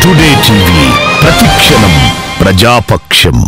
Today TV ప్రతిక్షణం ప్రజాపక్షం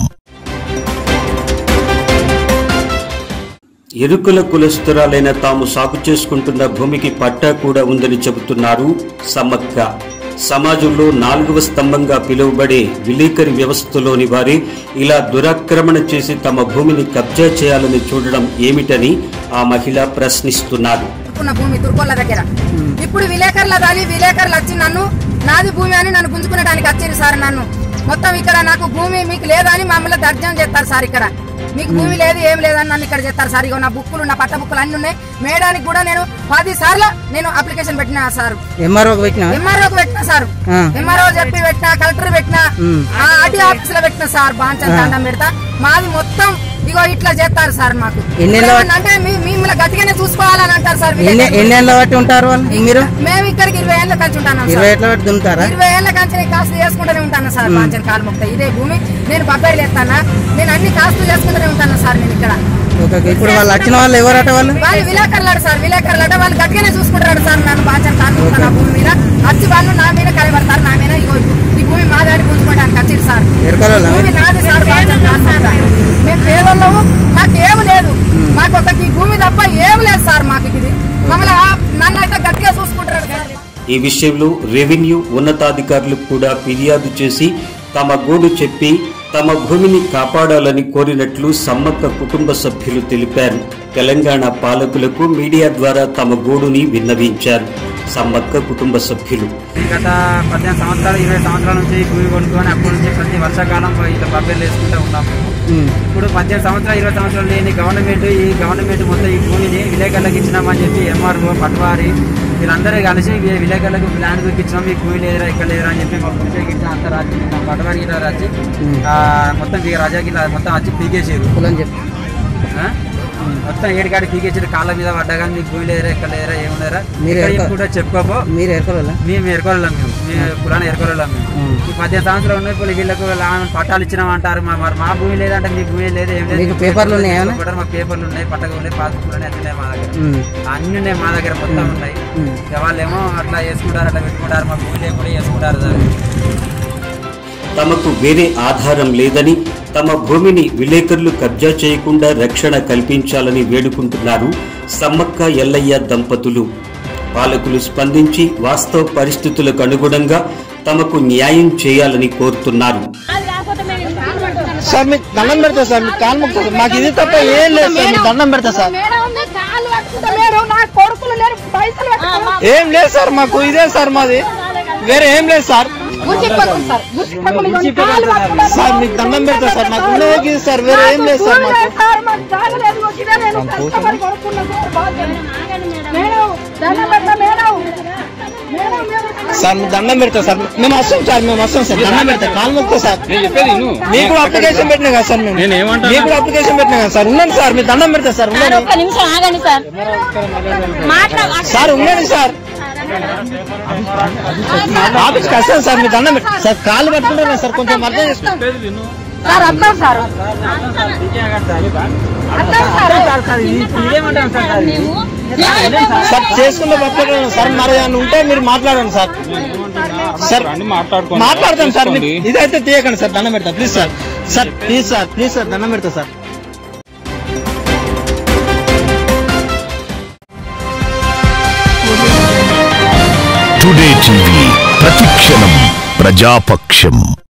ఎరుకుల కులస్తురాలైన తాము సాగు చేసుకుంటున్న భూమికి పట్టా కూడా ఉందని చెబుతున్నారు సమ్మక్క సమాజంలో నాలుగవ స్తంభంగా పిలువబడే విలేకరి వ్యవస్థలోని వారి ఇలా దురాక్రమణ చేసి తమ భూమిని కబ్జా చేయాలని చూడడం ఏమిటని ఆ మహిళ ప్రశ్నిస్తున్నారు ఉన్న భూమి తుర్కోళ్ళ దగ్గర ఇప్పుడు విలేకరుల దాని విలేకరులు వచ్చి నన్ను నాది భూమి అని నన్ను గుంజుకునడానికి వచ్చింది సార్ నన్ను మొత్తం ఇక్కడ నాకు భూమి మీకు లేదని మమ్మల్ని దర్జనం చేస్తారు సార్ ఇక్కడ మీకు భూమి లేదు ఏం లేదని నన్ను ఇక్కడ చేస్తారు సార్ ఇగో నా బుక్కులు నా పట్ట బుక్కులు అన్ని ఉన్నాయి మేడానికి కూడా నేను పది సార్లు నేను అప్లికేషన్ పెట్టినా సార్ ఎంఆర్ఓకి పెట్టినా ఎంఆర్ఓకి పెట్టినా సార్ ఆ. ఎంఆర్ఓ చెప్పి పెట్టినా కలెక్టర్ పెట్టినా ఆ ఆర్టీ ఆఫీస్ లో పెట్టినా సార్ బాంచన్ దండం పెడతా మాది మొత్తం ఇగో ఇట్లా చేస్తారు సార్ మాకు ఎన్నేళ్ళ ఏమన్నా అంటే మీ- మిమ్మల్ని గట్టిగానే చూసుకోవాలని అంటారు సార్ ఎన్ని ఎన్ని ఏళ్ళ బట్టి ఉంటారు వాళ్ళు మీరు మేము ఇక్కడికి ఇరవై ఏళ్ళ కలిసి ఉంటాను ఇరవై ఏళ్ళ బట్టి దున్నుతారా ఇరవై ఏళ్ళ కంచి కాస్తు చేసుకుంటూనే ఉంటాను సార్ పాంచన్ కాలు ముక్త ఇదే భూమి నేను బొబ్బాయిలు ఎత్తానా నేను అన్ని కాస్తు చేసుకుంటూనే ఉంటాను సార్ నేను ఇక్కడ ఓకే ఓకే. ఇప్పుడు వాళ్ళు వచ్చిన వాళ్ళు ఎవరట వాళ్ళు వాళ్ళు విలేకరులాడు సార్ విలేకరులాట వాళ్ళు గట్టిగానే చూసుకుంటారు సార్ నన్ను పాంచన్ కాలు ముక్త నా భూమి మీద వచ్చి వాళ్ళు నా మీద కలబడతారు నా మీద ఇగో ఈ భూమి మా దాడి పుంజుకోవడానికి వచ్చింది సార్ ఎరకల భూమి నాది సార్ పాంచన్ కాలు ముక్త. మేము పేదోళ్ళము మాకు ఏమి లేదు మాకు ఒకటి ఈ భూమి తప్ప ఏమి లేదు సార్ మాకు ఇది మమ్మల్ని ఆ- నన్ను అయితే గట్టిగా చూసుకుంటారు సార్ ఈ విషయంలో రెవెన్యూ ఉన్నతాధికారులకు కూడా ఫిర్యాదు చేసి తమ గోడు చెప్పి తమ భూమిని కాపాడాలని కోరినట్లు సమ్మక్క కుటుంబ సభ్యులు తెలిపారు తెలంగాణ పాలకులకు మీడియా ద్వారా తమ గోడుని విన్నవించారు సమ్మక్క కుటుంబ సభ్యులు గత పద్దెనిమిది సంవత్సరాలు ఇరవై సంవత్సరాల నుంచి భూమి కొనుక్కొని అప్పటి నుంచి ప్రతి వర్షాకాలం ఇట్లా బబ్బెలు వేసుకుంటూ ఉన్నాం ఉమ్. ఇప్పుడు పద్దెనిమిది సంవత్సరాలు ఇరవై సంవత్సరాలు లేని గవర్నమెంట్ ఈ గవర్నమెంట్ మొత్తం ఈ భూమిని విలేకరులకు ఇచ్చినామని చెప్పి ఎంఆర్ఓ పట్వారి వీళ్ళందరూ కలిసి వి- విలేకరులకు ప్లాన్ ఇచ్చినాం మీకు భూమి లేదురా ఇక్కడ లేదురా అని చెప్పి మా భూమికి ఇచ్చిన అంతా రాజు పట్వారి గిట్లా రాజు ఆ, మొత్తం ఈ రాజా గిట్లా మొత్తం వచ్చి పీకేసారు కులం చెప్పి ఆ? మొత్తం ఏడికాడి పీకేసారు కాళ్ళ మీద పడ్డా కానీ మీకు భూమి లేదురా ఇక్కడ లేదురా ఏమున్నారా మీరు ఇక్కడ ఎక్కడ- కూడా చెప్పుకోపో మీరు ఎరకల మేము ఎరకొల్లాం మేము మేము కులాన్ని ఎరకొల్లాం మేము ఉమ్. ఈ పద్దెనిమిది సంవత్సరాలు ఉన్నాయి ఇప్పుడు వీళ్ళకు లా- పట్టాలు ఇచ్చినాం అంటారు మా మరి మా భూమి లేదంటే మీ భూమి లేదు ఏం లేదు మీకు పేపర్లు ఉన్నాయా ఏమైనా? కూడా మా పేపర్లు ఉన్నాయి పట్టగా ఉన్నాయి పాస్బుక్లు ఉన్నాయి అన్ని ఉన్నాయి మా దగ్గర ఉమ్. అన్ని ఉన్నాయి మా దగ్గర మొత్తం ఉన్నాయి ఉమ్. ఇక వాళ్ళేమో అట్లా చేసుకుంటారు అట్లా పెట్టుకుంటారు మా భూమి లేకుండా చేసుకుంటారు దాన్ని తమకు వేరే ఆధారం లేదని తమ భూమిని విలేకరులు కబ్జా చేయకుండా రక్షణ కల్పించాలని వేడుకుంటున్నారు సమ్మక్క ఎల్లయ్య దంపతులు పాలకులు స్పందించి వాస్తవ పరిస్థితులకు అనుగుణంగా తమకు న్యాయం చేయాలని కోరుతున్నారు సార్ మీకు దండం పెడతా సార్ మీకు కాలు మొక్కుతా సార్. మాకు ఇది తప్ప ఏం లేదు సార్ మీకు దండం పెడతా సార్ ఏం లేదు సార్ మాకు ఇదే సార్ మాది వేరే ఏం లేదు సార్ సార్ మీకు దండం పెడతా సార్ మాకు ఉండేది ఇది సార్ వేరే ఏం లేదు సార్ మాకు సార్ మీకు దండం పెడతా సార్ మేము వస్తాం సార్ మేము వస్తాం సార్ దండం పెడతా కాలు మొక్కుతా సార్ మీకు కూడా అప్లికేషన్ పెట్టినా కదా సార్ మేము మీకు కూడా అప్లికేషన్ పెట్టినా కదా సార్ ఉండండి సార్ మీరు దండం పెడతా సార్ ఉండండి ఒక్క నిమిషం ఆగండి సార్ మాట్లా సార్ ఉండండి సార్ ఆఫీస్కి వస్తాను సార్ మీరు దండం పెడతా సార్ కాళ్ళు పట్టుకుంటారా సార్ కొంచెం అర్థం చేసుకోండి సార్ అర్థం సార్ ఇదేమంటారు సార్ నువ్వు సార్ చేసుకున్న పట్టుకుంటాను సార్ మరి ఏమైనా ఉంటే మీరు మాట్లాడండి సార్ సార్ మాట్లాడతాం సార్ మీరు ఇదైతే తీయకండి సార్ దండం పెడతా please sir sir please sir please sir దండం పెడతా సార్ టుడే టీవీ ప్రతిక్షణం ప్రజాపక్షం